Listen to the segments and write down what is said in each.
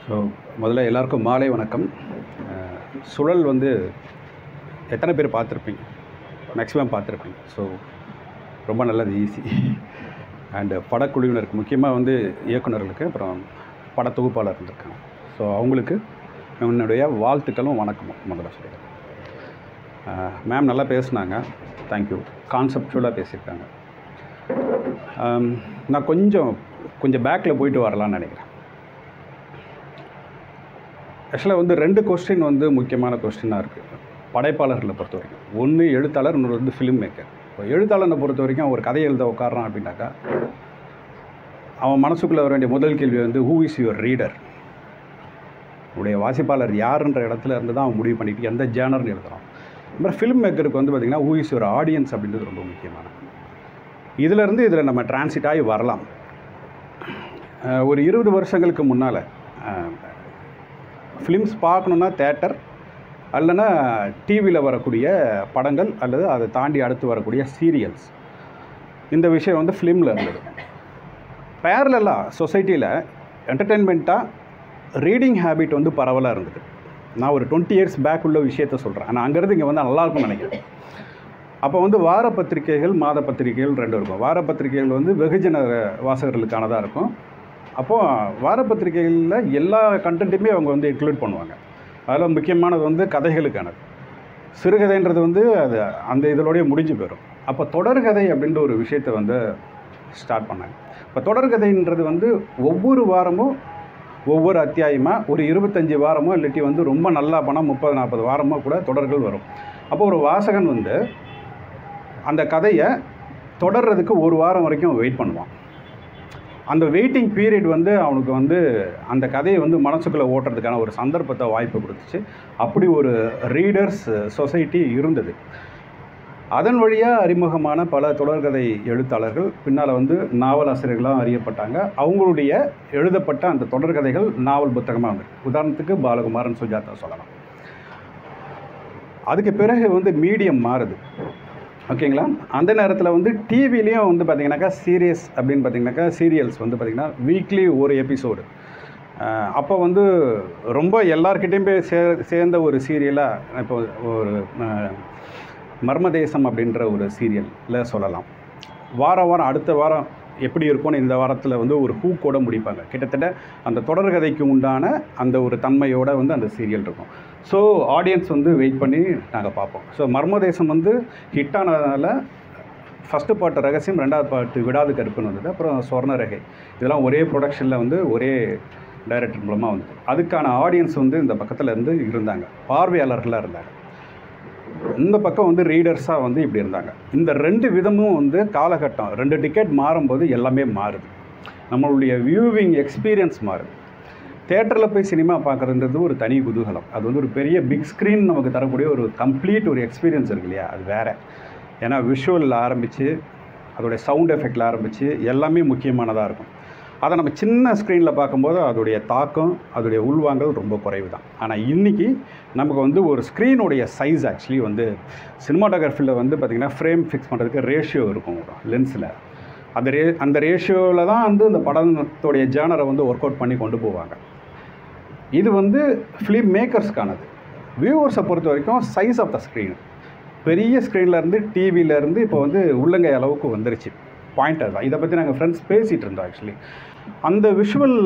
So முதல்ல எல்லாருக்கும் மாலை வணக்கம் அஹ், சுழல் வந்து எத்தனை பேர் பார்த்துருப்பீங்க மேக்ஸிமம் பார்த்துருப்பீங்க ஸோ ரொம்ப நல்லது ஈஸி அண்டு படக்குழுவினருக்கு முக்கியமாக வந்து இயக்குனர்களுக்கு அப்புறம் பட தொகுப்பாளர் இருந்திருக்காங்க ஸோ அவங்களுக்கு என்னுடைய வாழ்த்துக்களும் வணக்கமும் முதல்ல சொல்லிடுறேன் மேம் நல்லா பேசுனாங்க தேங்க்யூ கான்செப்டுவலாக பேசியிருக்காங்க ஆம், நான் கொஞ்சம் கொஞ்சம் பேக்கில் போயிட்டு வரலான்னு நினைக்கிறேன் ஆக்சுவலாக வந்து ரெண்டு கொஸ்டின் வந்து முக்கியமான கொஸ்டினாக இருக்குது படைப்பாளர்களை பொறுத்த வரைக்கும் ஒன்று எழுத்தாளர் இன்னொரு வந்து ஃபிலிம் மேக்கர் இப்போ எழுத்தாளனை பொறுத்த வரைக்கும் ஒரு கதையை எழுத உட்காரான் அப்படின்னாக்கா அவன் மனசுக்குள்ளே வர வேண்டிய முதல் கேள்வி வந்து ஹூ இஸ் யுவர் ரீடர் உடைய வாசிப்பாளர் யாருன்ற இடத்துல இருந்து தான் அவன் முடிவு பண்ணிட்டு எந்த ஜேனர்னு எழுதுறான் இந்த மாதிரி ஃபிலிம் மேக்கருக்கு வந்து பார்த்திங்கன்னா ஹூ இஸ் யுவர் ஆடியன்ஸ் அப்படின்றது ரொம்ப முக்கியமான இதிலேருந்து இதில் நம்ம டிரான்சிட் ஆகி வரலாம் அஹ் ஒரு இருபது வருஷங்களுக்கு முன்னால் ஃபிலிம்ஸ் பார்க்கணுன்னா தேட்டர் அல்லனா டிவியில் வரக்கூடிய படங்கள் அல்லது அதை தாண்டி அடுத்து வரக்கூடிய சீரியல்ஸ் இந்த விஷயம் வந்து ஃபிலிமில் இருந்தது பேரலாக சொசைட்டியில் என்டர்டெயின்மெண்ட்டாக ரீடிங் ஹேபிட் வந்து பரவலாக இருந்தது நான் ஒரு டுவெண்ட்டி இயர்ஸ் பேக் உள்ள விஷயத்த சொல்கிறேன் ஆனால் அங்கேருந்து இங்கே வந்து நல்லா இருக்கும்னு நினைக்கிறேன் அப்போ வந்து வார பத்திரிகைகள் மாத பத்திரிகைகள் ரெண்டும் இருக்கும் வார பத்திரிகைகள் வந்து வெகுஜன வாசகர்களுக்கானதாக இருக்கும் அப்போது வார பத்திரிகைகளில் எல்லா கண்டென்ட்டுமே அவங்க வந்து இன்க்ளூட் பண்ணுவாங்க அதில் முக்கியமானது வந்து கதைகளுக்கானது சிறுகதைன்றது வந்து அது அந்த இதோடய முடிஞ்சு போயிடும் அப்போ தொடர்கதை அப்படின்ற ஒரு விஷயத்தை வந்து ஸ்டார்ட் பண்ணாங்க இப்போ தொடர்கதைன்றது வந்து ஒவ்வொரு வாரமும் ஒவ்வொரு அத்தியாயமாக ஒரு இருபத்தஞ்சி வாரமோ இல்லாட்டி வந்து ரொம்ப நல்லா போனால் முப்பது நாற்பது வாரமோ கூட தொடர்கள் வரும் அப்போ ஒரு வாசகன் வந்து அந்த கதையை தொடர்றதுக்கு ஒரு வாரம் வரைக்கும் வெயிட் பண்ணுவான் அந்த வெயிட்டிங் பீரியட் வந்து அவனுக்கு வந்து அந்த கதையை வந்து மனசுக்குள்ளே ஓட்டுறதுக்கான ஒரு சந்தர்ப்பத்தை வாய்ப்பு கொடுத்துச்சு அப்படி ஒரு ரீடர்ஸ் சொசைட்டி இருந்தது அதன் வழியாக அறிமுகமான பல தொடர்கதை எழுத்தாளர்கள் பின்னால் வந்து நாவலாசிரியர்களாக அறியப்பட்டாங்க அவங்களுடைய எழுதப்பட்ட அந்த தொடர்கதைகள் நாவல் புத்தகமாக வந்திருக்கு உதாரணத்துக்கு பாலகுமாரன் சுஜாதா சொல்லலாம் அதுக்கு பிறகு வந்து மீடியம் மாறுது ஓகேங்களா அந்த நேரத்தில் வந்து டிவிலையும் வந்து பார்த்திங்கனாக்கா சீரியஸ் அப்படின்னு பார்த்தீங்கன்னாக்கா சீரியல்ஸ் வந்து பார்த்திங்கன்னா வீக்லி ஒரு எபிசோடு அப்போ வந்து ரொம்ப எல்லார்கிட்டேயும் போய் சே சேர்ந்த ஒரு சீரியலாக இப்போ ஒரு அஹ், மர்மதேசம் அப்படின்ற ஒரு சீரியலில் சொல்லலாம் வாரம் வாரம் அடுத்த வாரம் எப்படி இருக்கும்னு இந்த வாரத்தில் வந்து ஒரு ஹூக்கோட முடிப்பாங்க கிட்டத்தட்ட அந்த தொடர்கதைக்கு உண்டான அந்த ஒரு தன்மையோட வந்து அந்த சீரியல் இருக்கும் ஸோ ஆடியன்ஸ் வந்து வெயிட் பண்ணி நாங்கள் பார்ப்போம் ஸோ மர்மதேசம் வந்து ஹிட் ஆனதுனால ஃபஸ்ட்டு பாட்டு ரகசியம் ரெண்டாவது பாட்டு விடாது கருப்புன்னு வந்தது அப்புறம் சொர்ணரகை இதெல்லாம் ஒரே ப்ரொடக்ஷனில் வந்து ஒரே டைரக்டர் மூலமாக வந்தது அதுக்கான ஆடியன்ஸ் வந்து இந்த பக்கத்தில் இருந்து இருந்தாங்க பார்வையாளர்களாக இருந்தாங்க இந்த பக்கம் வந்து ரீடர்ஸாக வந்து இப்படி இருந்தாங்க இந்த ரெண்டு விதமும் வந்து காலகட்டம் ரெண்டு டிக்கெட் மாறும்போது எல்லாமே மாறுது நம்மளுடைய வியூவிங் எக்ஸ்பீரியன்ஸ் மாறுது தேட்டரில் போய் சினிமா பார்க்குறதுன்றது ஒரு தனி குதூகலம் அது வந்து ஒரு பெரிய பிக் ஸ்க்ரீன் நமக்கு தரக்கூடிய ஒரு கம்ப்ளீட் ஒரு எக்ஸ்பீரியன்ஸ் இருக்கு இல்லையா அது வேறு ஏன்னா விஷுவலில் ஆரம்பித்து அதோடைய சவுண்ட் எஃபெக்டில் ஆரம்பித்து எல்லாமே முக்கியமானதாக இருக்கும் அதை நம்ம சின்ன ஸ்க்ரீனில் பார்க்கும்போது அதோடைய தாக்கம் அதோடைய உள்வாங்கல் ரொம்ப குறைவு தான் ஆனால் இன்றைக்கி நமக்கு வந்து ஒரு ஸ்க்ரீனுடைய சைஸ் ஆக்சுவலி வந்து சினிமாட்டோகிராஃபியில் வந்து பார்த்திங்கன்னா ஃப்ரேம் ஃபிக்ஸ் பண்ணுறதுக்கு ரேஷியோ இருக்கும் லென்ஸில் அந்த ரே அந்த ரேஷியோவில் தான் வந்து இந்த படத்தோடைய ஜேனரை வந்து ஒர்க் அவுட் பண்ணி கொண்டு போவாங்க இது வந்து ஃபிலிம் மேக்கர்ஸ்க்கானது வியூவர்ஸை பொறுத்த வரைக்கும் சைஸ் ஆஃப் த ஸ்க்ரீன் பெரிய ஸ்க்ரீன்லேருந்து டிவியிலேருந்து இப்போ வந்து உள்ளங்கை அளவுக்கு வந்துருச்சு பாயிண்ட் அதுதான் இதை பற்றி நாங்கள் ஃப்ரெண்ட்ஸ் பேசிகிட்டு இருந்தோம் ஆக்சுவலி அந்த விஷுவல்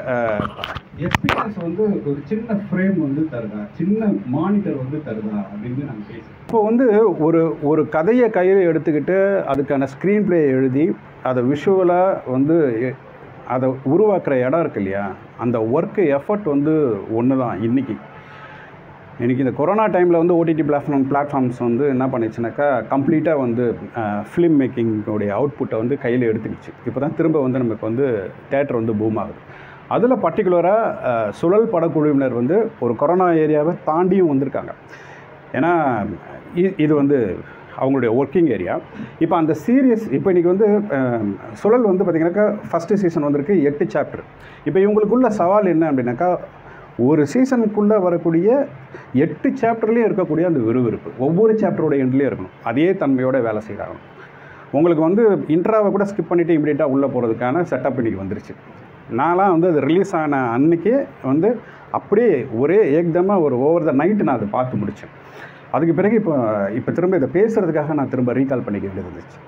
எக்ஸ்பீரியன்ஸ் வந்து ஒரு சின்ன ஃப்ரேம் வந்து தருதா சின்ன மானிட்டர் வந்து தருதா அப்படின்னு நாங்கள் பேசி இப்போ வந்து ஒரு ஒரு கதையை கையில் எடுத்துக்கிட்டு அதுக்கான ஸ்க்ரீன் ப்ளே எழுதி அதை விஷுவலாக வந்து எ- அதை உருவாக்குற இடம் இருக்கு இல்லையா அந்த ஒர்க்கு எஃபர்ட் வந்து ஒன்று தான் இன்றைக்கி இன்றைக்கி இந்த கொரோனா டைமில் வந்து ஓடிடி பிளாட்ஃபார்ம் பிளாட்ஃபார்ம்ஸ் வந்து என்ன பண்ணிச்சுனாக்கா கம்ப்ளீட்டாக வந்து ஃபிலிம் மேக்கிங்கோடைய அவுட்புட்டை வந்து கையில் எடுத்துக்கிச்சு இப்போ தான் திரும்ப வந்து நமக்கு வந்து தேட்டர் வந்து பூம் ஆகுது அதில் பர்டிகுலராக சுழல் படக்குழுவினர் வந்து ஒரு கொரோனா ஏரியாவை தாண்டியும் வந்திருக்காங்க ஏன்னா இ- இது வந்து அவங்களுடைய ஒர்க்கிங் ஏரியா இப்போ அந்த சீரியஸ் இப்போ இன்றைக்கி வந்து அஹ், சுழல் வந்து பார்த்திங்கனாக்கா ஃபஸ்ட்டு சீசன் வந்திருக்கு எட்டு சாப்டர் இப்போ இவங்களுக்குள்ள சவால் என்ன அப்படின்னாக்கா ஒரு சீசனுக்குள்ளே வரக்கூடிய எட்டு சாப்டர்லேயும் இருக்கக்கூடிய அந்த விறுவிறுப்பு ஒவ்வொரு சாப்டரோட எண்ட்லேயும் இருக்கணும் அதே தன்மையோட வேலை செய்கிறாங்க உங்களுக்கு வந்து இன்ட்ராவை கூட ஸ்கிப் பண்ணிவிட்டு இமீடியட்டாக உள்ளே போகிறதுக்கான செட்டப் இன்றைக்கி வந்துருச்சு நான்லாம் வந்து அது ரிலீஸ் ஆன அன்னைக்கே வந்து அப்படியே ஒரே ஏக்தமாக ஒரு ஓவர் த நைட்டு நான் அதை பார்த்து முடித்தேன் அதுக்கு பிறகு இப்போ இப்போ திரும்ப இதை பேசுகிறதுக்காக நான் திரும்ப ரீகால் பண்ணிக்க வேண்டியது இருந்துச்சு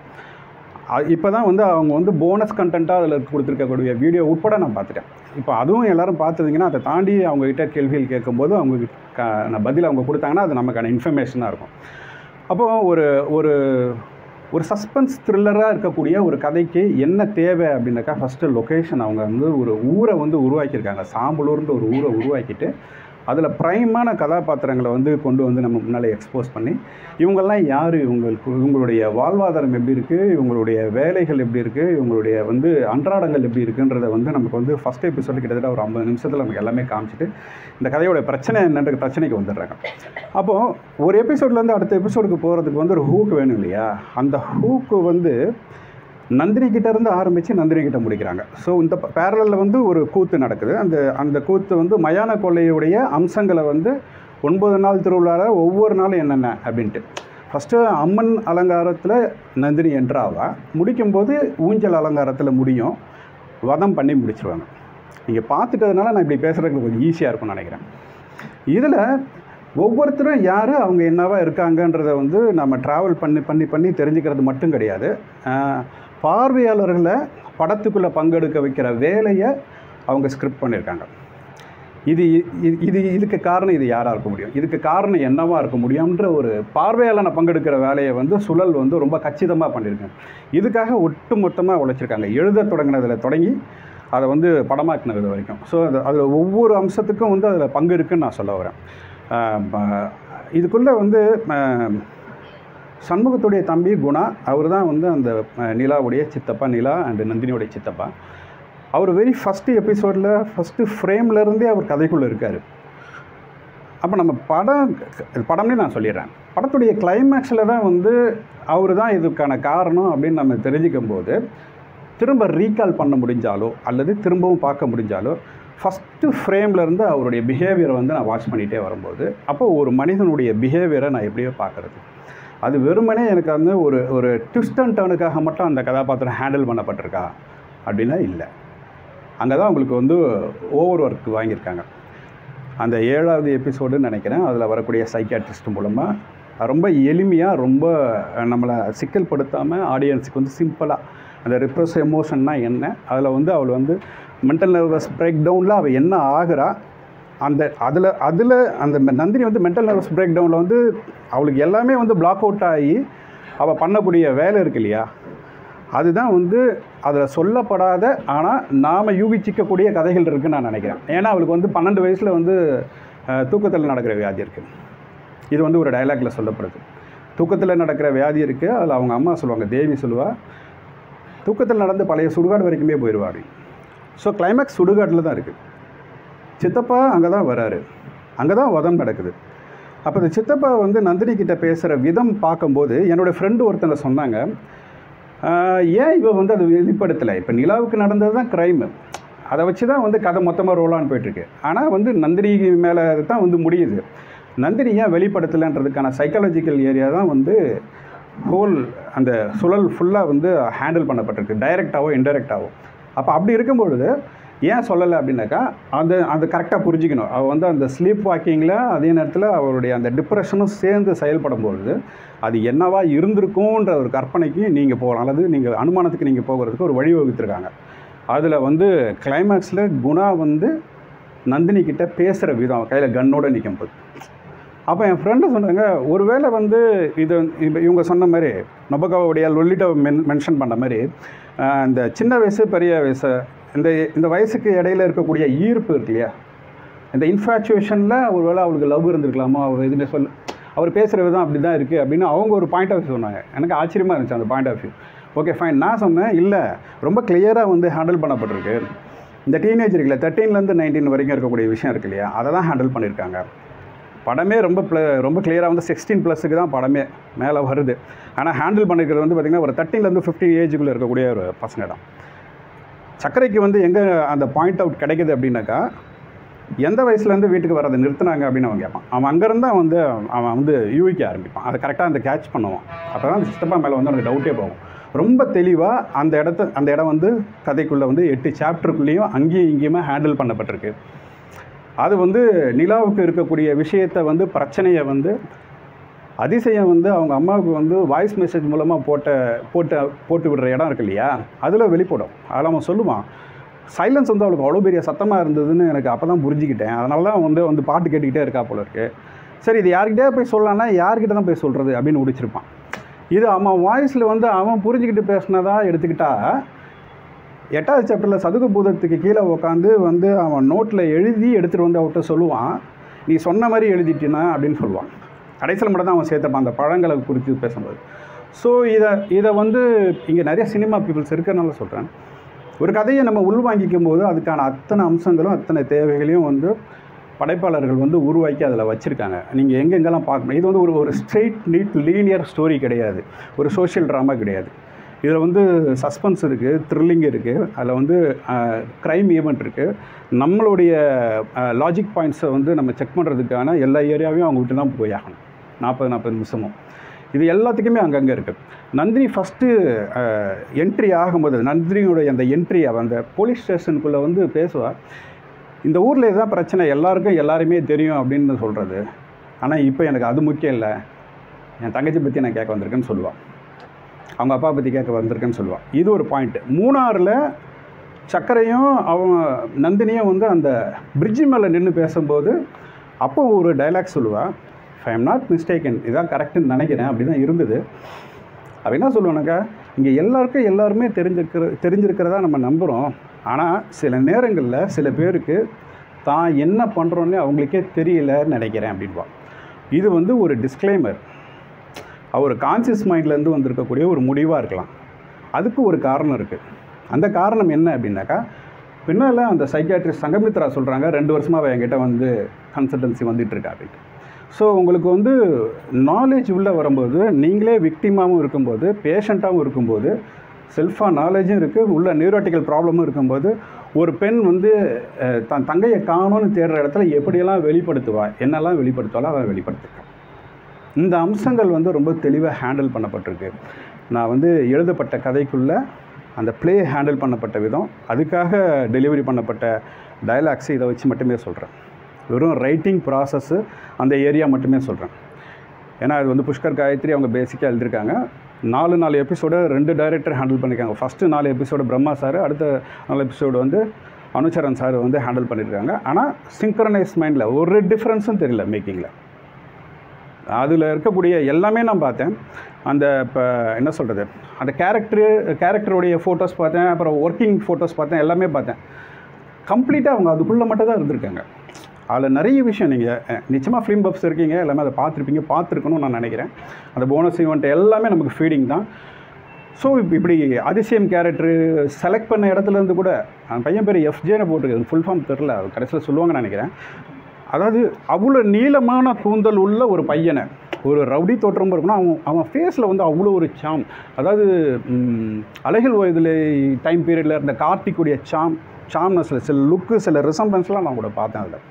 இப்போ தான் வந்து அவங்க வந்து போனஸ் கண்டென்ட்டாக அதில் கொடுத்துருக்கக்கூடிய வீடியோ உட்பட நான் பார்த்துட்டேன் இப்போ அதுவும் எல்லாரும் பார்த்துருந்தீங்கன்னா அதை தாண்டி அவங்ககிட்ட கேள்விகள் கேட்கும்போது அவங்க க நான் பதில் அவங்க கொடுத்தாங்கன்னா அது நமக்கான இன்ஃபர்மேஷனாக இருக்கும் அப்போது ஒரு ஒரு ஒரு சஸ்பென்ஸ் த்ரில்லராக இருக்கக்கூடிய ஒரு கதைக்கு என்ன தேவை அப்படின்னாக்கா ஃபஸ்ட்டு லொக்கேஷன் அவங்க வந்து ஒரு ஊரை வந்து உருவாக்கியிருக்காங்க சாம்பலூர்ன்ற ஒரு ஊரை உருவாக்கிட்டு அதில் ப்ரைமான கதாபாத்திரங்களை வந்து கொண்டு வந்து நம்ம முன்னால் எக்ஸ்போஸ் பண்ணி இவங்கெல்லாம் யார் இவங்களுக்கு இவங்களுடைய வாழ்வாதாரம் எப்படி இருக்குது இவங்களுடைய வேலைகள் எப்படி இருக்குது இவங்களுடைய வந்து அன்றாடங்கள் எப்படி இருக்குன்றத வந்து நமக்கு வந்து ஃபஸ்ட் எபிசோடு கிட்டத்தட்ட ஒரு ஐம்பது நிமிஷத்தில் நமக்கு எல்லாமே காமிச்சிட்டு இந்த கதையோட பிரச்சனை என்னன்ற பிரச்சனைக்கு வந்துடுறாங்க அப்போது ஒரு எபிசோட்லேருந்து அடுத்த எபிசோடுக்கு போகிறதுக்கு வந்து ஒரு ஹூக் வேணும் இல்லையா அந்த ஹூக்கு வந்து நந்தினி கிட்ட இருந்து ஆரம்பித்து நந்தினி கிட்ட முடிக்கிறாங்க ஸோ இந்த பேரலில் வந்து ஒரு கூத்து நடக்குது அந்த அந்த கூத்து வந்து மயான கொள்ளையுடைய அம்சங்களை வந்து ஒன்பது நாள் திருவிழாவில் ஒவ்வொரு நாளும் என்னென்ன அப்படின்ட்டு ஃபஸ்ட்டு அம்மன் அலங்காரத்தில் நந்தினி என்றாவா முடிக்கும்போது ஊஞ்சல் அலங்காரத்தில் முடியும் வதம் பண்ணி முடிச்சிருவாங்க நீங்கள் பார்த்துட்டதுனால நான் இப்படி பேசுகிறதுக்கு கொஞ்சம் ஈஸியாக இருக்கும்னு நினைக்கிறேன் இதில் ஒவ்வொருத்தரும் யார் அவங்க என்னவா இருக்காங்கன்றதை வந்து நம்ம ட்ராவல் பண்ணி பண்ணி பண்ணி தெரிஞ்சுக்கிறது மட்டும் கிடையாது ஆஹ், பார்வையாளர்களை படத்துக்குள்ளே பங்கெடுக்க வைக்கிற வேலையை அவங்க ஸ்கிரிப்ட் பண்ணியிருக்காங்க இது இது இது இதுக்கு காரணம் இது யாராக இருக்க முடியும் இதுக்கு காரணம் என்னவா இருக்க முடியும்ன்ற ஒரு பார்வையாளனை பங்கெடுக்கிற வேலையை வந்து சுழல் வந்து ரொம்ப கச்சிதமாக பண்ணியிருக்காங்க இதுக்காக ஒட்டு மொத்தமாக உழைச்சிருக்காங்க எழுத தொடங்கினதில் தொடங்கி அதை வந்து படமாக்கினது வரைக்கும் ஸோ அது அதில் ஒவ்வொரு அம்சத்துக்கும் வந்து அதில் பங்கு இருக்குன்னு நான் சொல்ல வரேன் ஆஹ் ப- இதுக்குள்ளே வந்து ஆஹ், சண்முகத்துடைய தம்பி குணா அவர் தான் வந்து அந்த அஹ், நிலாவுடைய சித்தப்பா நிலா அண்ட் நந்தினியோடைய சித்தப்பா அவர் வெரி ஃபஸ்ட்டு எபிசோடில் ஃபஸ்ட்டு ஃப்ரேம்லேருந்தே அவர் கதைக்குள்ளே இருக்கார் அப்போ நம்ம படம் படம்னே நான் சொல்லிடுறேன் படத்துடைய கிளைமேக்ஸில் தான் வந்து அவர் தான் இதுக்கான காரணம் அப்படின்னு நம்ம தெரிஞ்சுக்கும் போது திரும்ப ரீகால் பண்ண முடிஞ்சாலோ அல்லது திரும்பவும் பார்க்க முடிஞ்சாலோ ஃபஸ்ட்டு ஃப்ரேம்லேருந்து அவருடைய பிஹேவியரை வந்து நான் வாட்ச் பண்ணிகிட்டே வரும்போது அப்போ ஒரு மனிதனுடைய பிஹேவியரை நான் எப்படியோ பார்க்குறது அது வெறுமனே எனக்கு வந்து ஒரு ஒரு ட்விஸ்ட் அண்ட் டர்னுக்காக மட்டும் அந்த கதாபாத்திரம் ஹேண்டில் பண்ணப்பட்டிருக்கா அப்படின்னா இல்லை அங்கே தான் உங்களுக்கு வந்து ஓவர் ஒர்க் வாங்கியிருக்காங்க அந்த ஏழாவது எபிசோடுன்னு நினைக்கிறேன் அதில் வரக்கூடிய சைக்கியாட்ரிஸ்ட் மூலமாக ரொம்ப எளிமையாக ரொம்ப நம்மளை சிக்கல்படுத்தாமல் ஆடியன்ஸுக்கு வந்து சிம்பிளாக அந்த ரிப்ரஸ் எமோஷன்னா என்ன அதில் வந்து அவள் வந்து மென்டல் நர்வஸ் பிரேக் டவுனில் அவள் என்ன ஆகுறா அந்த அதில் அதில் அந்த நந்தினி வந்து மென்டல் நர்வஸ் பிரேக் டவுனில் வந்து அவளுக்கு எல்லாமே வந்து பிளாக் அவுட் ஆகி அவள் பண்ணக்கூடிய வேலை இருக்கு இல்லையா அதுதான் வந்து அதில் சொல்லப்படாத ஆனால் நாம் யூகிச்சிக்கக்கூடிய கதைகள் இருக்குன்னு நான் நினைக்கிறேன் ஏன்னா அவளுக்கு வந்து பன்னெண்டு வயசில் வந்து அஹ், தூக்கத்தில் நடக்கிற வியாதி இருக்குது இது வந்து ஒரு டயலாக்ல சொல்லப்படுது தூக்கத்தில் நடக்கிற வியாதி இருக்குது அதில் அவங்க அம்மா சொல்லுவாங்க தேவி சொல்லுவா தூக்கத்தில் நடந்து பழைய சுடுகாடு வரைக்குமே போயிடுவா அப்படின்னு ஸோ கிளைமேக்ஸ் சுடுகாட்டில் தான் இருக்குது சித்தப்பா அங்கே தான் வராரு அங்கே தான் வதம் நடக்குது அப்போ இந்த சித்தப்பா வந்து நந்தினி கிட்ட பேசுகிற விதம் பார்க்கும்போது என்னோடய ஃப்ரெண்டு ஒருத்தங்க சொன்னாங்க "ஆஹ், ஏன் இவ வந்து அதை வெளிப்படுத்தலை இப்போ நிலாவுக்கு நடந்தது தான் க்ரைமு அதை வச்சு தான் வந்து கதை மொத்தமாக ரோலான்னு போயிட்டுருக்கு ஆனால் வந்து நந்தினி மேலே தான் வந்து முடியுது நந்தினி ஏன் வெளிப்படுத்தலைன்றதுக்கான சைக்காலஜிக்கல் ஏரியா தான் வந்து ஹோல் அந்த சுழல் ஃபுல்லாக வந்து ஹேண்டில் பண்ணப்பட்டிருக்கு டைரெக்டாவோ இன்டைரக்டாவோ அப்போ அப்படி இருக்கும்பொழுது ஏன் சொல்லலை அப்படின்னாக்கா அந்த அந்த கரெக்டாக புரிஞ்சுக்கணும் அவள் வந்து அந்த ஸ்லீப் வாக்கிங்கில் அதே நேரத்தில் அவருடைய அந்த டிப்ரெஷனும் சேர்ந்து செயல்படும் பொழுது அது என்னவா இருந்திருக்கும்ன்ற ஒரு கற்பனைக்கு நீங்கள் போகலாம் அல்லது நீங்கள் அனுமானத்துக்கு நீங்கள் போகிறதுக்கு ஒரு வழி வகுத்துருக்காங்க அதில் வந்து கிளைமேக்ஸில் குணா வந்து நந்தினி கிட்ட பேசுகிற விதம் கையில் கன்னோட நிற்கும் போது அப்போ என் ஃப்ரெண்டு சொன்னாங்க ஒருவேளை வந்து இது இப்போ இவங்க சொன்ன மாதிரி நொபகாவுடைய லொல்லிட்ட மென் மென்ஷன் பண்ண மாதிரி ஆஹ், இந்த சின்ன வயசு பெரிய வயசு இந்த இந்த வயசுக்கு இடையில இருக்கக்கூடிய ஈர்ப்பு இருக்கு இல்லையா இந்த இன்ஃபேச்சுவேஷனில் ஒருவேளை அவளுக்கு லவ் இருந்திருக்கலாமோ அவர் எதுவுமே சொல்ல அவர் பேசுகிற விதம் அப்படி தான் இருக்குது அப்படின்னு அவங்க ஒரு பாயிண்ட் ஆஃப் வியூ சொன்னாங்க எனக்கு ஆச்சரியமாக இருந்துச்சு அந்த point of view okay fine நான் சொன்னேன் இல்லை ரொம்ப கிளியராக வந்து ஹேண்டில் பண்ணப்பட்டிருக்கு இந்த டீனேஜ் இருக்குல்ல தேர்ட்டீன்லேருந்து நைன்டீன் வரைக்கும் இருக்கக்கூடிய விஷயம் இருக்கு இல்லையா அதை தான் ஹேண்டில் பண்ணியிருக்காங்க படமே ரொம்ப ப்ள ரொம்ப கிளியராக வந்து சிக்ஸ்டீன் ப்ளஸுக்கு தான் படமே மேலே வருது ஆனால் ஹேண்டில் பண்ணிக்கிறது வந்து பார்த்திங்கன்னா ஒரு தேர்ட்டீன்லேருந்து ஃபிஃப்டீன் ஏஜுக்குள்ளே இருக்கக்கூடிய ஒரு பசங்க தான் சர்க்கரைக்கு வந்து எங்கே அந்த பாயிண்ட் அவுட் கிடைக்குது அப்படின்னாக்கா எந்த வயசுலேருந்து வீட்டுக்கு வரதை நிறுத்துனாங்க அப்படின்னு அவன் கேட்பான் அவன் அங்கேருந்து தான் வந்து அவன் வந்து யூகிக்க ஆரம்பிப்பான் அதை கரெக்டாக அந்த கேட்ச் பண்ணுவான் அப்போ தான் அந்த சித்தப்பா மேலே வந்து அவனுக்கு டவுட்டே போகும் ரொம்ப தெளிவாக அந்த இடத்த அந்த இடம் வந்து கதைக்குள்ளே வந்து எட்டு சாப்டருக்குள்ளேயும் அங்கேயும் இங்கேயுமே ஹேண்டில் பண்ணப்பட்டிருக்கு அது வந்து நிலாவுக்கு இருக்கக்கூடிய விஷயத்தை வந்து பிரச்சனையை வந்து அதிசயம் வந்து அவங்க அம்மாவுக்கு வந்து வாய்ஸ் மெசேஜ் மூலமாக போட்ட போட்ட போட்டு விடுற இடம் இருக்கு இல்லையா அதில் வெளிப்படும் அதில் அவன் சொல்லுவான் சைலன்ஸ் வந்து அவளுக்கு அவ்வளோ பெரிய சத்தமாக இருந்ததுன்னு எனக்கு அப்போ தான் புரிஞ்சுக்கிட்டேன் அதனால தான் வந்து வந்து பாட்டு கேட்டுக்கிட்டே இருக்கா போல இருக்கு சரி இது யார்கிட்டே போய் சொல்லலாம்னா யார்கிட்ட தான் போய் சொல்கிறது அப்படின்னு முடிச்சிருப்பான் இது அவன் வாய்ஸில் வந்து அவன் புரிஞ்சுக்கிட்டு பேசினதா எடுத்துக்கிட்டா எட்டாவது சாப்டரில் சதுக்க பூதத்துக்கு கீழே உட்காந்து வந்து அவன் நோட்டில் எழுதி எடுத்துகிட்டு வந்து அவர்கிட்ட சொல்லுவான் நீ சொன்ன மாதிரி எழுதிட்டினா அப்படின்னு சொல்லுவான் கடைசியில் மட்டும் தான் அவன் சேர்த்தப்பான் அந்த பழங்களை குறித்து பேசும்போது ஸோ இதை இதை வந்து இங்கே நிறைய சினிமா பீப்புள்ஸ் இருக்கிறனால சொல்கிறேன் ஒரு கதையை நம்ம உள்வாங்கிக்கும் போது அதுக்கான அத்தனை அம்சங்களும் அத்தனை தேவைகளையும் வந்து படைப்பாளர்கள் வந்து உருவாக்கி அதில் வச்சுருக்காங்க நீங்கள் எங்கெங்கெல்லாம் பார்க்கணும் இது வந்து ஒரு ஒரு ஸ்ட்ரெயிட் நீட் லீனியர் ஸ்டோரி கிடையாது ஒரு சோஷியல் ட்ராமா கிடையாது இதில் வந்து சஸ்பென்ஸ் இருக்குது த்ரில்லிங் இருக்குது அதில் வந்து க்ரைம் ஈவெண்ட் இருக்குது நம்மளுடைய லாஜிக் பாயிண்ட்ஸை வந்து நம்ம செக் பண்ணுறதுக்கான எல்லா ஏரியாவையும் அவங்க விட்டு தான் போய் ஆகணும் நாற்பது நாற்பது நிமிஷமும் இது எல்லாத்துக்குமே அங்கங்கே இருக்குது நந்தினி ஃபஸ்ட்டு என்ட்ரி ஆகும்போது நந்தினியோடைய அந்த என்ட்ரி அந்த போலீஸ் ஸ்டேஷனுக்குள்ளே வந்து பேசுவாள் இந்த ஊரில் இதுதான் பிரச்சனை எல்லாருக்கும் எல்லாருமே தெரியும் அப்படின்னு சொல்கிறது ஆனால் இப்போ எனக்கு அது முக்கியம் இல்லை என் தங்கச்சி பற்றி நான் கேட்க வந்திருக்கேன்னு சொல்லுவாள் அவங்க அப்பா பற்றி கேட்க வந்திருக்கேன்னு சொல்லுவாள் இது ஒரு பாயிண்ட்டு மூணாறில் சக்கரையும் அவன் நந்தினியும் வந்து அந்த பிரிட்ஜி மேலே நின்று பேசும்போது அப்போ ஒரு டைலாக் சொல்லுவாள் ஐ எம் நாட் மிஸ்டேக்கன் இதான் கரெக்டுன்னு நினைக்கிறேன் அப்படி தான் இருந்தது அவள் என்ன சொல்லுவானாக்கா இங்கே எல்லாருக்கும் எல்லாருமே தெரிஞ்சிருக்கிற தெரிஞ்சிருக்கிறதா நம்ம நம்புகிறோம் ஆனால் சில நேரங்களில் சில பேருக்கு தான் என்ன பண்ணுறோன்னே அவங்களுக்கே தெரியலன்னு நினைக்கிறேன் அப்படின்பா இது வந்து ஒரு டிஸ்க்ளைமர் அவர் கான்சியஸ் மைண்ட்லேருந்து வந்திருக்கக்கூடிய ஒரு முடிவாக இருக்கலாம் அதுக்கு ஒரு காரணம் இருக்குது அந்த காரணம் என்ன அப்படின்னாக்கா பின்னால் அந்த சைக்காட்ரிஸ்ட் சங்கமித்ரா சொல்கிறாங்க ரெண்டு வருஷமாக அவள் என்கிட்ட வந்து கன்சல்டன்சி வந்துட்டு இருக்கா அப்படின்ட்டு ஸோ உங்களுக்கு வந்து நாலேஜ் உள்ளே வரும்போது நீங்களே விக்டிமாகவும் இருக்கும்போது பேஷண்ட்டாகவும் இருக்கும்போது செல்ஃபாக நாலேஜும் இருக்குது உள்ள நியூரோட்டிக்கல் ப்ராப்ளமும் இருக்கும்போது ஒரு பெண் வந்து அஹ், தன் தங்கையை காணோன்னு தேடுற இடத்துல எப்படியெல்லாம் வெளிப்படுத்துவா என்னெல்லாம் வெளிப்படுத்துவாளோ அதை வெளிப்படுத்திருக்கேன் இந்த அம்சங்கள் வந்து ரொம்ப தெளிவாக ஹேண்டில் பண்ணப்பட்டிருக்கு நான் வந்து எழுதப்பட்ட கதைக்குள்ளே அந்த ப்ளே ஹேண்டில் பண்ணப்பட்ட விதம் அதுக்காக டெலிவரி பண்ணப்பட்ட டயலாக்ஸ் இதை வச்சு மட்டுமே சொல்கிறேன் வெறும் ரைட்டிங் ப்ராசஸ்ஸு அந்த ஏரியா மட்டுமே சொல்கிறேன் ஏன்னா அது வந்து புஷ்கர் காயத்ரி அவங்க பேசிக்காக எழுதியிருக்காங்க நாலு நாலு எபிசோடு ரெண்டு டைரக்டர் ஹேண்டில் பண்ணியிருக்காங்க ஃபஸ்ட்டு நாலு எபிசோடு பிரம்மா சார் அடுத்த நாலு எபிசோடு வந்து அனுச்சரன் சார் வந்து ஹேண்டில் பண்ணியிருக்காங்க ஆனால் சிங்க்ரனைஸ் மைண்டில் ஒரு டிஃப்ரென்ஸும் தெரியல மேக்கிங்கில் அதில் இருக்கக்கூடிய எல்லாமே நான் பார்த்தேன் அந்த இப்போ என்ன சொல்கிறது அந்த கேரக்டரு கேரக்டருடைய ஃபோட்டோஸ் பார்த்தேன் அப்புறம் ஒர்க்கிங் ஃபோட்டோஸ் பார்த்தேன் எல்லாமே பார்த்தேன் கம்ப்ளீட்டாக அவங்க அதுக்குள்ளே மட்டும் தான் இருந்திருக்காங்க அதில் நிறைய விஷயம் நீங்கள் நிச்சயமாக ஃபிலிம் பப்ஸ் இருக்கீங்க எல்லாமே அதை பார்த்துருப்பீங்க பார்த்துருக்கணும்னு நான் நினைக்கிறேன் அந்த போனஸ் ஈவெண்ட் எல்லாமே நமக்கு ஃபீடிங் தான் ஸோ இப்படி அதிசயம் கேரக்டரு செலக்ட் பண்ண இடத்துல இருந்து கூட அந்த பையன் பேர் எஃப்ஜேன்னு போட்டிருக்கு ஃபுல் ஃபார்ம் தெரில அது கடைசியில் சொல்லுவாங்கன்னு நினைக்கிறேன் அதாவது அவ்வளோ நீளமான கூந்தல் உள்ள ஒரு பையனை ஒரு ரவுடி தோற்றம் இருக்கணும் அவன் அவன் ஃபேஸில் வந்து அவ்வளோ ஒரு சாம் அதாவது ம், அழகில் வயதில் டைம் பீரியடில் இருந்த கார்த்திக்குடைய சாம் சாம்னஸில் சில லுக்கு சில ரிசம்பன்ஸ்லாம் நான் கூட பார்த்தேன் அதில்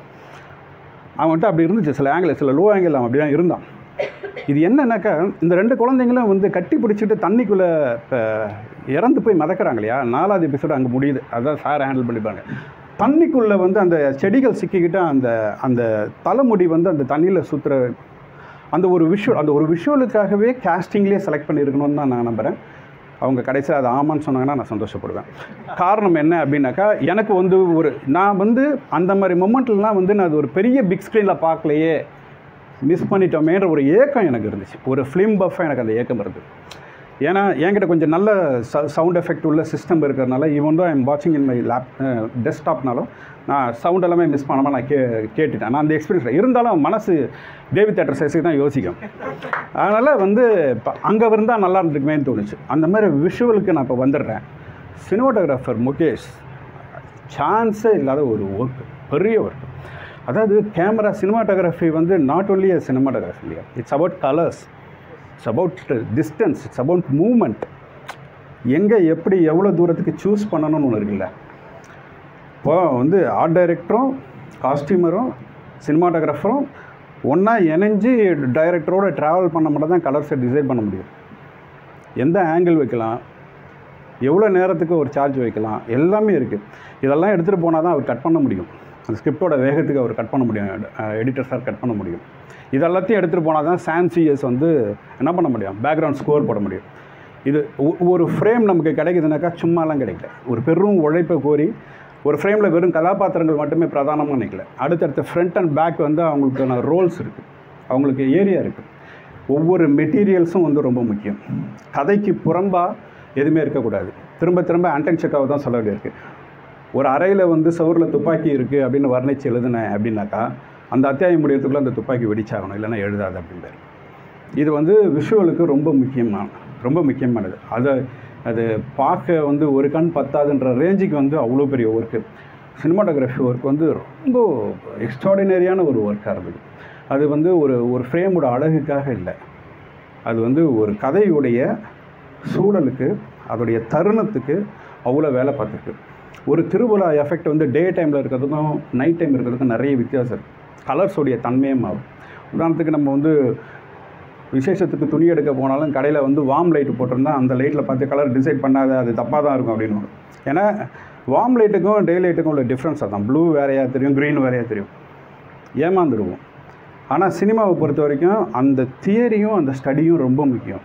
அவன்கிட்ட அப்படி இருந்துச்சு சில ஆங்கிள் சில லோ ஆங்கிள் அவன் அப்படி தான் இருந்தான் இது என்னன்னாக்கா இந்த ரெண்டு குழந்தைங்களும் வந்து கட்டி பிடிச்சிட்டு தண்ணிக்குள்ளே இப்போ இறந்து போய் மிதக்கிறாங்க இல்லையா நாலாவது எபிசோடு அங்கே முடியுது அதான் சார் ஹேண்டில் பண்ணிப்பாங்க தண்ணிக்குள்ளே வந்து அந்த செடிகள் சிக்கிக்கிட்டு அந்த அந்த தலைமுடி வந்து அந்த தண்ணியில் சுற்றுற அந்த ஒரு விஷுவல் அந்த ஒரு விஷுவலுக்காகவே கேஸ்டிங்லேயே செலக்ட் பண்ணியிருக்கணும்னு தான் நான் நம்புகிறேன் அவங்க கடைசியில் அது ஆமான்னு சொன்னாங்கன்னா நான் சந்தோஷப்படுவேன் காரணம் என்ன அப்படின்னாக்கா எனக்கு வந்து ஒரு நான் வந்து அந்த மாதிரி மொமெண்ட்லாம் வந்து நான் அது ஒரு பெரிய பிக் ஸ்க்ரீனில் பார்க்கலையே மிஸ் பண்ணிட்டோமேன்ற ஒரு ஏக்கம் எனக்கு இருந்துச்சு ஒரு ஃபிலிம் பஃபாக எனக்கு அந்த ஏக்கம் இருந்தது ஏன்னா என்கிட்ட கொஞ்சம் நல்ல சவுண்ட் எஃபெக்ட் உள்ள சிஸ்டம் இருக்கிறதுனால ஈவன் தான் ஐம் வாட்சிங் இன் மை லேப் டெஸ்க்டாப்னாலும் நான் சவுண்ட் எல்லாமே மிஸ் பண்ணாமல் நான் கே கேட்டுட்டேன் நான் அந்த எக்ஸ்பீரியன்ஸ் இருந்தாலும் மனசு தேவி தேட்டர் சைஸுக்கு தான் யோசிக்கும் அதனால் வந்து இப்போ அங்கே இருந்தால் நல்லா இருந்துக்குமேன்னு தோணுச்சு அந்த மாதிரி விஷுவலுக்கு நான் இப்போ வந்துடுறேன் சினிமாட்டோகிராஃபர் முகேஷ் சான்ஸே இல்லாத ஒரு ஒர்க் பெரிய ஒர்க் அதாவது கேமரா சினிமாட்டோகிராஃபி வந்து நாட் ஒன்லி a சினிமாட்டோகிராஃபி இல்லையா it's about colours it's about distance it's about moment எங்கே எப்படி எவ்வளோ தூரத்துக்கு சூஸ் பண்ணணும்னு ஒன்று இருக்குல்ல இப்போ வந்து ஆர்ட் டைரக்டரும் காஸ்டியூமரும் சினிமாட்டோகிராஃபரும் ஒன்றா இணைஞ்சு டைரக்டரோட ட்ராவல் பண்ண மட்டும் தான் கலர்ஸை டிசைட் பண்ண முடியும் எந்த ஆங்கிள் வைக்கலாம் எவ்வளோ நேரத்துக்கு ஒரு சார்ஜ் வைக்கலாம் எல்லாமே இருக்குது இதெல்லாம் எடுத்துகிட்டு போனால் தான் அவர் கட் பண்ண முடியும் அந்த ஸ்கிரிப்டோட வேகத்துக்கு அவர் கட் பண்ண முடியும் எடிட்டர் சார் கட் பண்ண முடியும் இதெல்லாத்தையும் எடுத்துகிட்டு போனால் தான் சாம் சிஎஸ் வந்து என்ன பண்ண முடியும் பேக்ரவுண்ட் ஸ்கோர் போட முடியும் இது ஒ- ஒரு ஃப்ரேம் நமக்கு கிடைக்குதுனாக்கா சும்மாலாம் கிடைக்கல ஒரு பெரும் உழைப்பை கோரி ஒரு ஃப்ரேமில் வெறும் கதாபாத்திரங்கள் மட்டுமே பிரதானமாக நிற்கல அடுத்தடுத்த ஃப்ரண்ட் அண்ட் பேக் வந்து அவங்களுக்கான ரோல்ஸ் இருக்குது அவங்களுக்கு ஏரியா இருக்குது ஒவ்வொரு மெட்டீரியல்ஸும் வந்து ரொம்ப முக்கியம் கதைக்கு புறம்பாக எதுவுமே இருக்கக்கூடாது திரும்ப திரும்ப ஆண்டன் செக்காவை தான் சொல்ல வேண்டியிருக்கு ஒரு அறையில் வந்து சவுரில் துப்பாக்கி இருக்குது அப்படின்னு வர்ணித்து எழுதுனேன் அப்படின்னாக்கா அந்த அத்தியாயம் முடியறதுக்குள்ளே அந்த துப்பாக்கி வெடிச்சாகணும் இல்லைன்னா எழுதாது அப்படின்பாரு இது வந்து விஷுவலுக்கு ரொம்ப முக்கியமான ரொம்ப முக்கியமானது அதை அது பார்க்க வந்து ஒரு கண் பத்தாதுன்ற ரேஞ்சுக்கு வந்து அவ்வளோ பெரிய ஒர்க்கு சினிமாட்டோகிராஃபி ஒர்க் வந்து ரொம்ப எக்ஸ்ட்ராடினரியான ஒரு ஒர்க்காக இருந்தது அது வந்து ஒரு ஒரு ஃப்ரேமோட அழகுக்காக இல்லை அது வந்து ஒரு கதையுடைய சூழலுக்கு அதோடைய தருணத்துக்கு அவ்வளோ வேலை பார்த்துருக்கு ஒரு திருவிழா எஃபெக்ட் வந்து டே டைமில் இருக்கிறதுக்கும் நைட் டைம் இருக்கிறதுக்கும் நிறைய வித்தியாசம் இருக்குது கலர்ஸோடைய தன்மையே மாறும் உதாரணத்துக்கு நம்ம வந்து விசேஷத்துக்கு துணி எடுக்க போனாலும் கடையில் வந்து வார்ம் லைட் போட்டிருந்தா அந்த லைட்டில் பார்த்து கலர் டிசைட் பண்ணாத அது தப்பாக தான் இருக்கும் அப்படின்னு ஏன்னா வார்ம் லைட்டுக்கும் டே லைட்டுக்கும் உள்ள டிஃப்ரென்ஸ் அதான் ப்ளூ வேறையாக தெரியும் க்ரீன் வேறையாக தெரியும் ஏமாந்துருவோம் ஆனால் சினிமாவை பொறுத்த வரைக்கும் அந்த தியரியும் அந்த ஸ்டடியும் ரொம்ப முக்கியம்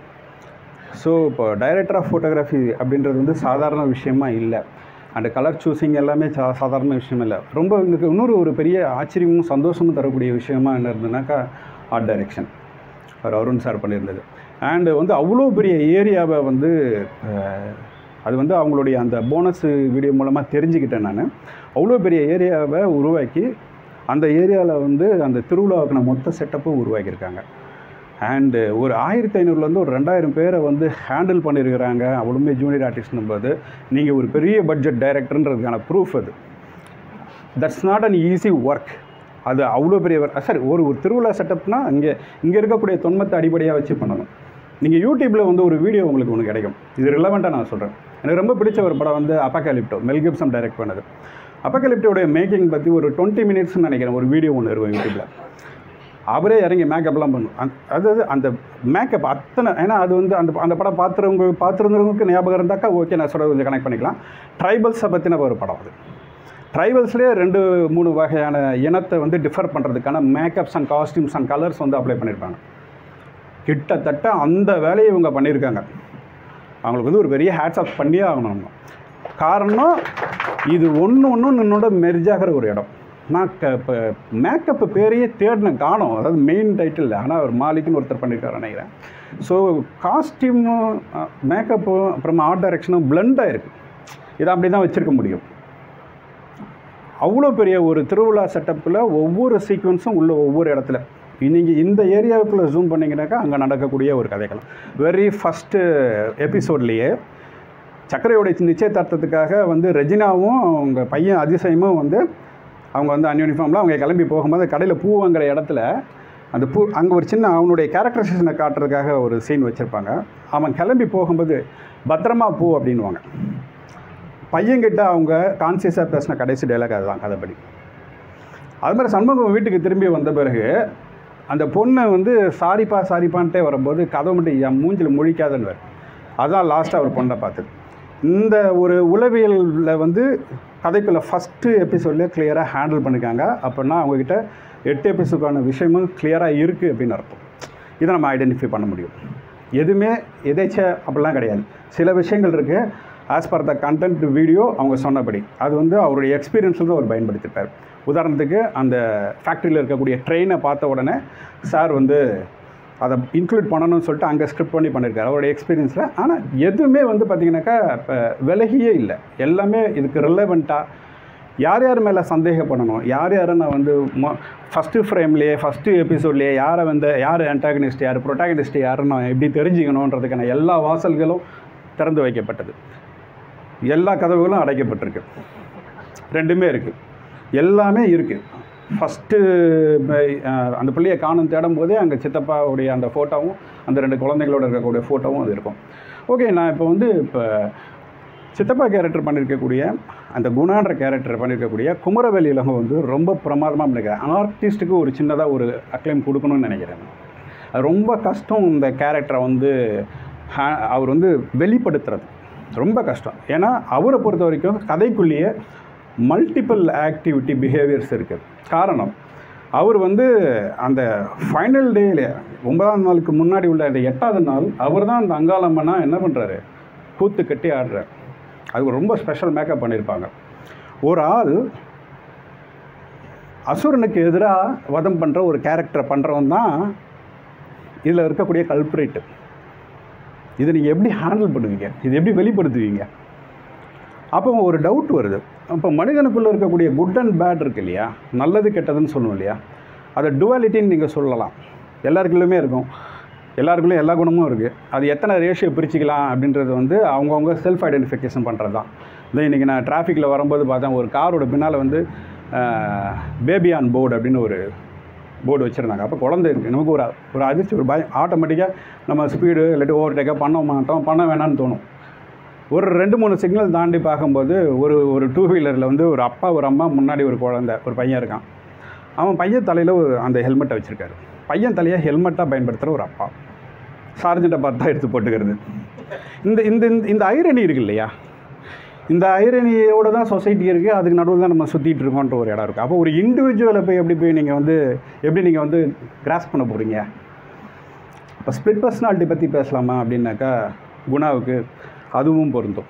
ஸோ இப்போ டைரக்டர் ஆஃப் ஃபோட்டோகிராஃபி அப்படின்றது வந்து சாதாரண விஷயமா இல்லை அந்த கலர் சூஸிங் எல்லாமே சா சாதாரண விஷயம் இல்லை ரொம்ப எனக்கு இன்னொரு ஒரு பெரிய ஆச்சரியமும் சந்தோஷமும் தரக்கூடிய விஷயமா என்ன இருந்ததுனாக்கா ஆர்ட் டைரக்ஷன் அவர் அருண் சார் பண்ணியிருந்தது அண்டு வந்து அவ்வளோ பெரிய ஏரியாவை வந்து அஹ், அது வந்து அவங்களுடைய அந்த போனஸ் வீடியோ மூலமாக தெரிஞ்சுக்கிட்டேன் நான் அவ்வளோ பெரிய ஏரியாவை உருவாக்கி அந்த ஏரியாவில் வந்து அந்த திருவிழாவுக்கான மொத்த செட்டப்பும் உருவாக்கியிருக்காங்க அண்டு ஒரு ஆயிரத்தி ஐநூறுலேருந்து ஒரு ரெண்டாயிரம் பேரை வந்து ஹேண்டில் பண்ணியிருக்கிறாங்க அவ்வளோமே ஜூனியர் ஆர்டிஸ்ட்னும் போது நீங்கள் ஒரு பெரிய பட்ஜெட் டைரக்டர்ன்றதுக்கான ப்ரூஃப் அது that's not an easy work அது அவ்வளோ பெரிய work. சரி ஒரு ஒரு திருவிழா செட்டப்னா இங்கே இங்கே இருக்கக்கூடிய தொன்மத்தை அடிப்படையாக வச்சு பண்ணணும் நீங்கள் யூடியூப்பில் வந்து ஒரு வீடியோ உங்களுக்கு ஒன்று கிடைக்கும் இது ரிலவெண்ட்டாக நான் சொல்கிறேன் எனக்கு ரொம்ப பிடிச்ச ஒரு படம் வந்து அப்பக்கலிப்டோ மெல் கிப்சம் டைரக்ட் பண்ணது அப்பக்கலிப்டோடைய மேக்கிங் பற்றி ஒரு டுவெண்ட்டி மினிட்ஸ்னு நினைக்கிறேன் ஒரு வீடியோ ஒன்று இருக்கும் யூடியூப்பில் அவரே இறங்கி மேக்கப்லாம் பண்ணும் அந் அதாவது அந்த மேக்கப் அத்தனை ஏன்னா அது வந்து அந்த அந்த படம் பார்த்துறவங்க பார்த்துருந்தவங்களுக்கு ஞாபகம் இருந்தாக்கா ஓகே நான் சொல்ல கொஞ்சம் கனெக்ட் பண்ணிக்கலாம் ட்ரைபல்ஸை பற்றின ஒரு படம் அது ட்ரைபல்ஸ்லேயே ரெண்டு மூணு வகையான இனத்தை வந்து டிஃபர் பண்ணுறதுக்கான makeups and costumes and colours வந்து அப்ளை பண்ணியிருப்பாங்க கிட்டத்தட்ட அந்த வேலையை இவங்க பண்ணியிருக்காங்க அவங்களுக்கு வந்து ஒரு பெரிய ஹேட்ஸ் ஆஃப் பண்ணியே ஆகணும் நம்ம. காரணம் இது ஒன்று ஒன்று என்னோட மெர்ஜாகிற ஒரு இடம் நான் க இப்போ மேக்கப்பு பேரையே தேடினேன் காணோம் அதாவது மெயின் டைட்டில் ஆனால் அவர் மாலிக்னு ஒருத்தர் பண்ணியிருக்காரு நினைக்கிறேன் ஸோ காஸ்டியூமும் மேக்கப்பும் அப்புறமா ஆர்ட் டைரக்ஷனும் பிளெண்டாக இருக்குது இதை அப்படி தான் வச்சுருக்க முடியும் அவ்வளோ பெரிய ஒரு திருவிழா செட்டப்பில் ஒவ்வொரு சீக்வன்ஸும் உள்ள ஒவ்வொரு இடத்துல நீங்கள் இந்த ஏரியாவுக்குள்ளே ஜூம் பண்ணிங்கனாக்கா அங்கே நடக்கக்கூடிய ஒரு கதைகள் வெரி ஃபஸ்ட்டு எபிசோட்லேயே சக்கரையோடைய நிச்சயதார்த்தத்துக்காக வந்து ரெஜினாவும் அவங்க பையன் அதிசயமும் வந்து அவங்க வந்து அன்யூனிஃபார்மில் அவங்க கிளம்பி போகும்போது கடையில் பூ வாங்குற இடத்துல அந்த பூ அங்கே ஒரு சின்ன அவனுடைய கேரக்டரைசேஷனை காட்டுறதுக்காக ஒரு சீன் வச்சுருப்பாங்க அவன் கிளம்பி போகும்போது பத்திரமா பூ அப்படின்வாங்க பையன்கிட்ட அவங்க கான்சியஸாக பேசின கடைசி டைலாக் அதுதான் கதைப்படி அது மாதிரி சண்முகம் வீட்டுக்கு திரும்பி வந்த பிறகு அந்த பொண்ணை வந்து சாரிப்பா சாரிப்பான்ட்டே வரும்போது கதை மட்டும் என் மூஞ்சில் முழிக்காதன்னு அதுதான் லாஸ்ட்டாக அவர் பொண்ணை பார்த்தது இந்த ஒரு உளவியலில் வந்து கதைக்குள்ள ஃபஸ்ட்டு எபிசோட்லேயே கிளியராக ஹேண்டில் பண்ணிருக்காங்க அப்படின்னா அவங்கக்கிட்ட எட்டு எபிசோடுக்கான விஷயமும் கிளியராக இருக்குது அப்படின்னு அர்த்தம் இதை நம்ம ஐடென்டிஃபை பண்ண முடியும் எதுவுமே எதேச்ச அப்படிலாம் கிடையாது சில விஷயங்கள் இருக்குது as per the content video அவங்க சொன்னபடி அது வந்து அவருடைய எக்ஸ்பீரியன்ஸில் தான் அவர் பயன்படுத்தியிருப்பார் உதாரணத்துக்கு அந்த ஃபேக்ட்ரியில் இருக்கக்கூடிய ட்ரெயினை பார்த்த உடனே சார் வந்து அதை இன்க்ளூட் பண்ணணும்னு சொல்லிட்டு அங்கே ஸ்கிரிப்ட் பண்ணி பண்ணியிருக்காரு அவருடைய எக்ஸ்பீரியன்ஸில் ஆனால் எதுவுமே வந்து பார்த்திங்கனாக்கா இப்போ விலகியே இல்லை எல்லாமே இதுக்கு ரிலவெண்ட்டாக யார் யார் மேலே சந்தேகப்படணும் யார் யாரை நான் வந்து மொ ஃபஸ்ட்டு ஃப்ரேம்லேயே ஃபஸ்ட்டு எபிசோட்லேயே யாரை வந்து யார் ஆன்டாகனிஸ்ட் யார் ப்ரொட்டாகனிஸ்ட் யாருன்னு நான் எப்படி தெரிஞ்சுக்கணுன்றதுக்கான எல்லா வாசல்களும் திறந்து வைக்கப்பட்டது எல்லா கதவுகளும் அடைக்கப்பட்டிருக்கு ரெண்டுமே இருக்குது எல்லாமே இருக்குது ஃபஸ்ட்டு அந்த பிள்ளையை காணும் தேடும் போதே அங்கே சித்தப்பாவுடைய அந்த ஃபோட்டோவும் அந்த ரெண்டு குழந்தைகளோட இருக்கக்கூடிய ஃபோட்டோவும் அது இருக்கும் ஓகே நான் இப்போ வந்து இப்போ சித்தப்பா கேரக்டர் பண்ணியிருக்கக்கூடிய அந்த குணான்ற கேரக்டர் பண்ணியிருக்கக்கூடிய குமரவேலி இலகம் வந்து ரொம்ப பிரமாதமாக பண்ணியிருக்கேன் ஆர்டிஸ்ட்டுக்கு ஒரு சின்னதாக ஒரு அக்ளைம் கொடுக்கணும்னு நினைக்கிறேன் அது ரொம்ப கஷ்டம் இந்த கேரக்டரை வந்து ஹே- அவர் வந்து வெளிப்படுத்துறது ரொம்ப கஷ்டம் ஏன்னா அவரை பொறுத்த வரைக்கும் கதைக்குள்ளேயே மல்டிபிள் ஆக்டிவிட்டி பிஹேவியர்ஸ் இருக்குது காரணம் அவர் வந்து அந்த ஃபைனல் டேல ஒன்பதாம் நாளுக்கு முன்னாடி உள்ள அந்த எட்டாவது நாள் அவர் தான் அந்த அங்காளம்மனா என்ன பண்ணுறாரு கூத்து கட்டி ஆடுறார் அது ரொம்ப ஸ்பெஷல் மேக்கப் பண்ணியிருப்பாங்க ஒரு ஆள் அசுரனுக்கு எதிராக வதம் பண்ணுற ஒரு கேரக்டரை பண்ணுறவன் தான் இதில் இருக்கக்கூடிய கல்ப்ரேட்டு இதை நீங்கள் எப்படி ஹேண்டில் பண்ணுவீங்க இது எப்படி வெளிப்படுத்துவீங்க அப்போ ஒரு டவுட் வருது அப்போ மனிதனுக்குள்ளே இருக்கக்கூடிய குட் அண்ட் பேட் இருக்கு இல்லையா நல்லது கெட்டதுன்னு சொல்லுவோம் இல்லையா அதை டுவாலிட்டின்னு நீங்கள் சொல்லலாம் எல்லாருக்குள்ளுமே இருக்கும் எல்லாருக்குள்ளேயும் எல்லா குணமும் இருக்குது அது எத்தனை ரேஷியோ பிரிச்சுக்கலாம் அப்படின்றது வந்து அவங்கவுங்க செல்ஃப் ஐடென்டிஃபிகேஷன் பண்ணுறது தான் இதோ இன்றைக்கி நான் டிராஃபிக்கில் வரும்போது பார்த்தேன் ஒரு காரோட பின்னால் வந்து பேபி ஆன் போர்டு அப்படின்னு ஒரு போர்டு வச்சுருந்தாங்க அப்போ குழந்தை இருக்குது நமக்கு ஒரு ஒரு அதிர்ச்சி ஒரு பயம் ஆட்டோமேட்டிக்காக நம்ம ஸ்பீடு இல்லாட்டி ஓவர் டேக்காக பண்ண மாட்டோம் பண்ண வேணாம்னு தோணும் ஒரு ரெண்டு மூணு சிக்னல் தாண்டி பார்க்கும்போது ஒரு ஒரு டூ வீலரில் வந்து ஒரு அப்பா ஒரு அம்மா முன்னாடி ஒரு குழந்தை ஒரு பையன் இருக்கான் அவன் பையன் தலையில் ஒரு அந்த ஹெல்மெட்டை வச்சுருக்காரு பையன் தலையை ஹெல்மெட்டாக பயன்படுத்துகிற ஒரு அப்பா சார்ஜெண்ட்டை பார்த்தா எடுத்து போட்டுக்கிறது இந்த இந்த இந்த- இந்த ஐரணி இருக்கு இல்லையா இந்த ஐரணியோட தான் சொசைட்டி இருக்குது அதுக்கு நடுவில் தான் நம்ம சுற்றிட்டு இருக்கோன்ற ஒரு இடம் இருக்குது அப்போ ஒரு இண்டிவிஜுவலை போய் எப்படி போய் நீங்கள் வந்து எப்படி நீங்கள் வந்து கிராஸ் பண்ண போகிறீங்க இப்போ ஸ்பிளிட் பர்சனாலிட்டி பற்றி பேசலாமா அப்படின்னாக்கா குணாவுக்கு அதுவும் பொருந்தும்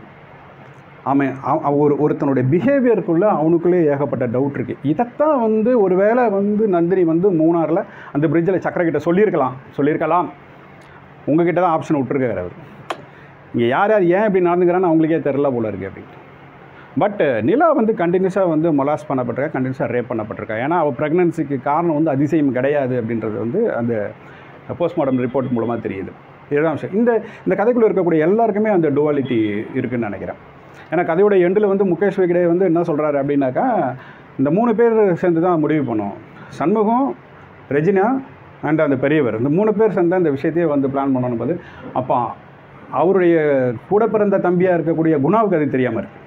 அவன் அவ- அவ ஒரு ஒருத்தனுடைய பிஹேவியருக்குள்ளே அவனுக்குள்ளே ஏகப்பட்ட டவுட் இருக்குது இதைத்தான் வந்து ஒரு வேளை வந்து நந்தினி வந்து மூணாரில் அந்த பிரிட்ஜில் சக்கரக்கிட்ட சொல்லியிருக்கலாம் சொல்லியிருக்கலாம் உங்ககிட்ட தான் ஆப்ஷன் விட்டுருக்காரு அவர் இங்கே யார் யார் ஏன் இப்படி நடந்துக்கிறான்னு அவங்களுக்கே தெரில போல இருக்குது அப்படின்ட்டு பட் நிலா வந்து கண்டினியூஸாக வந்து மொலாஸ் பண்ணப்பட்டிருக்கா கண்டினியூஸாக ரேப் பண்ணப்பட்டிருக்கா ஏன்னா அவள் ப்ரெக்னன்சிக்கு காரணம் வந்து அதிசயம் கிடையாது அப்படின்றது வந்து அந்த போஸ்ட்மார்ட்டம் ரிப்போர்ட் மூலமாக தெரியுது இதுதான் விஷயம் இந்த இந்த கதைக்குள்ளே இருக்கக்கூடிய எல்லாருக்குமே அந்த டுவாலிட்டி இருக்குன்னு நினைக்கிறேன் ஏன்னா கதையோட எண்டில் வந்து முகேஷ் வெகடே வந்து என்ன சொல்கிறாரு அப்படின்னாக்கா இந்த மூணு பேர் சேர்ந்து தான் முடிவு பண்ணோம் சண்முகம் ரெஜினா அண்ட் அந்த பெரியவர் இந்த மூணு பேர் சேர்ந்து தான் இந்த விஷயத்தையே வந்து பிளான் பண்ணணும் போது அப்போ அவருடைய கூட பிறந்த தம்பியாக இருக்கக்கூடிய குணாவுக்கு அது தெரியாமல் இருக்கு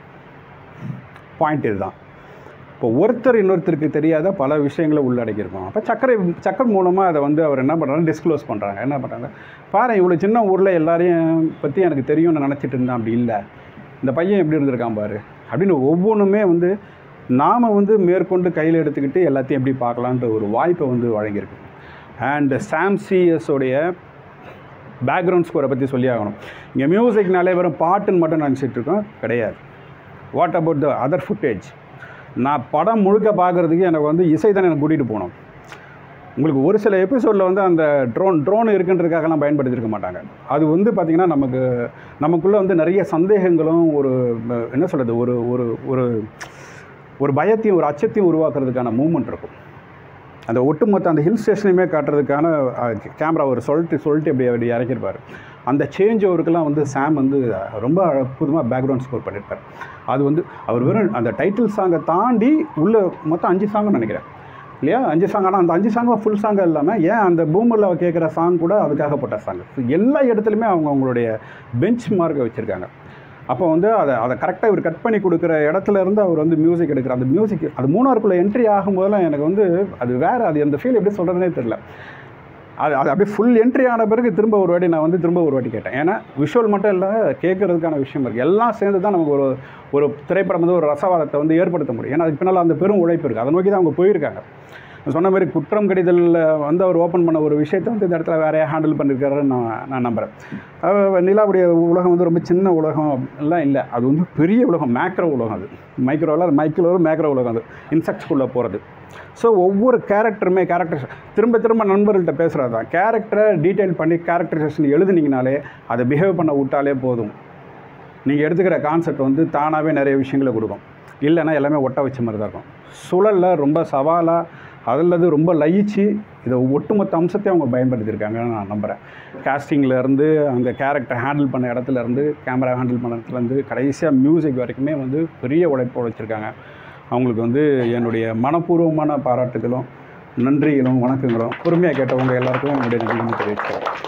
பாயிண்ட் இதுதான் இப்போ ஒருத்தர் இன்னொருத்தருக்கு தெரியாத பல விஷயங்களை உள்ளடக்கியிருக்கோம் அப்போ சக்கரை சக்கர் மூலமாக அதை வந்து அவர் என்ன பண்ணுறாங்க டிஸ்க்ளோஸ் பண்ணுறாங்க என்ன பண்ணுறாங்க பாரு இவ்வளோ சின்ன ஊரில் எல்லாரையும் பற்றி எனக்கு தெரியும்னு நினச்சிட்டு இருந்தேன் அப்படி இல்லை இந்த பையன் எப்படி இருந்திருக்கான் பாரு அப்படின்னு ஒவ்வொன்றுமே வந்து நாம் வந்து மேற்கொண்டு கையில் எடுத்துக்கிட்டு எல்லாத்தையும் எப்படி பார்க்கலான்ற ஒரு வாய்ப்பை வந்து வழங்கியிருக்கு அண்ட் சாம்சிஎஸோடைய பேக்ரவுண்ட் ஸ்கோரை பற்றி சொல்லி ஆகணும் இங்கே மியூசிக்னாலே வெறும் பாட்டுன்னு மட்டும் நினச்சிட்டு இருக்கோம் கிடையாது what about the other footage நான் படம் முழுக்க பார்க்குறதுக்கு எனக்கு வந்து இசை தானே எனக்கு கூட்டிகிட்டு போகணும் உங்களுக்கு ஒரு சில எபிசோடில் வந்து அந்த ட்ரோன் ட்ரோன் இருக்குன்றதுக்காகலாம் பயன்படுத்தியிருக்க மாட்டாங்க அது வந்து பார்த்திங்கன்னா நமக்கு நமக்குள்ளே வந்து நிறைய சந்தேகங்களும் ஒரு அஹ், என்ன சொல்கிறது ஒரு ஒரு ஒரு ஒரு பயத்தையும் ஒரு அச்சத்தையும் உருவாக்குறதுக்கான மூமெண்ட் இருக்கும் அந்த ஒட்டுமொத்த அந்த ஹில் ஸ்டேஷனையுமே காட்டுறதுக்கான கேமரா ஒரு சொல்லிட்டு சொல்லிட்டு இப்படி அப்படி இறக்கியிருப்பார் அந்த சேஞ்ச் ஓவருக்கெல்லாம் வந்து சாம் வந்து ரொம்ப அற்புதமாக பேக்ரவுண்ட் ஸ்கோர் பண்ணியிருப்பார் அது வந்து அவர் வெறும் அந்த டைட்டில் சாங்கை தாண்டி உள்ள மொத்தம் அஞ்சு சாங்னு நினைக்கிறேன் இல்லையா அஞ்சு சாங் ஆனால் அந்த அஞ்சு சாங்கும் ஃபுல் சாங்காக இல்லாமல் ஏன் அந்த பூமரில் அவ கேட்குற சாங் கூட அதுக்காக போட்ட சாங் எல்லா இடத்துலையுமே அவங்க அவங்களுடைய பெஞ்ச் மார்க்கை வச்சுருக்காங்க அப்போ வந்து அதை அதை கரெக்டாக இவர் கட் பண்ணி கொடுக்குற இடத்துல இருந்து அவர் வந்து மியூசிக் எடுக்கிற அந்த மியூசிக் அது மூணாருக்குள்ளே என்ட்ரி ஆகும்போதெல்லாம் எனக்கு வந்து அது வேறு அது அந்த ஃபீல் எப்படி சொல்கிறதுனே தெரில அது அது அப்படியே ஃபுல் என்ட்ரி ஆன பிறகு திரும்ப ஒரு வாட்டி நான் வந்து திரும்ப ஒரு வாட்டி கேட்டேன் ஏன்னா விஷுவல் மட்டும் இல்லை கேட்குறதுக்கான விஷயம் இருக்குது எல்லாம் சேர்ந்து தான் நமக்கு ஒரு ஒரு திரைப்படம் வந்து ஒரு ரசவாதத்தை வந்து ஏற்படுத்த முடியும் ஏன்னா அதுக்கு பின்னால் அந்த பெரும் உழைப்பு இருக்குது அதை நோக்கி தான் அவங்க போயிருக்காங்க நான் சொன்ன மாதிரி குற்றம் கடிதலில் வந்து அவர் ஓப்பன் பண்ண ஒரு விஷயத்தை வந்து இந்த இடத்துல வேறையாக ஹேண்டில் பண்ணியிருக்காருன்னு நான் நான் நம்புகிறேன் அஹ் நிலாவுடைய உலகம் வந்து ரொம்ப சின்ன உலகம் எல்லாம் இல்லை அது வந்து பெரிய உலகம் மேக்ரோ உலகம் அது மைக்ரோவில் மைக்ரோ மேக்ரோ உலகம் அது இன்செக்ட்ஸ்குள்ளே போகிறது ஸோ ஒவ்வொரு கேரக்டருமே கேரக்டர் திரும்ப திரும்ப நண்பர்கள்ட்ட பேசுகிறது தான் கேரக்டரை டீட்டெயில் பண்ணி கேரக்டரைசேஷன் எழுதுனீங்கனாலே அதை பிஹேவ் பண்ண விட்டாலே போதும் நீங்கள் எடுத்துக்கிற கான்செப்ட் வந்து தானாகவே நிறைய விஷயங்களை கொடுக்கும் இல்லைன்னா எல்லாமே ஒட்ட வச்ச மாதிரி தான் இருக்கும் சுழலில் ரொம்ப சவாலாக அதில் ரொம்ப லயிச்சு இதை ஒட்டுமொத்த அம்சத்தையும் அவங்க பயன்படுத்தியிருக்காங்கன்னு நான் நம்புகிறேன் castingல இருந்து அந்த கேரக்டர் ஹேண்டில் பண்ண இடத்துல இருந்து கேமரா ஹேண்டில் பண்ண இடத்துலேருந்து கடைசியாக மியூசிக் வரைக்குமே வந்து பெரிய உழைப்பு உழைச்சிருக்காங்க அவங்களுக்கு வந்து என்னுடைய மனப்பூர்வமான பாராட்டுகளும் நன்றிகளும் வணக்கங்களும் பொறுமையாக கேட்டவங்க எல்லாருக்கும் என்னுடைய நன்றிகளும் தெரிவிக்கிறேன்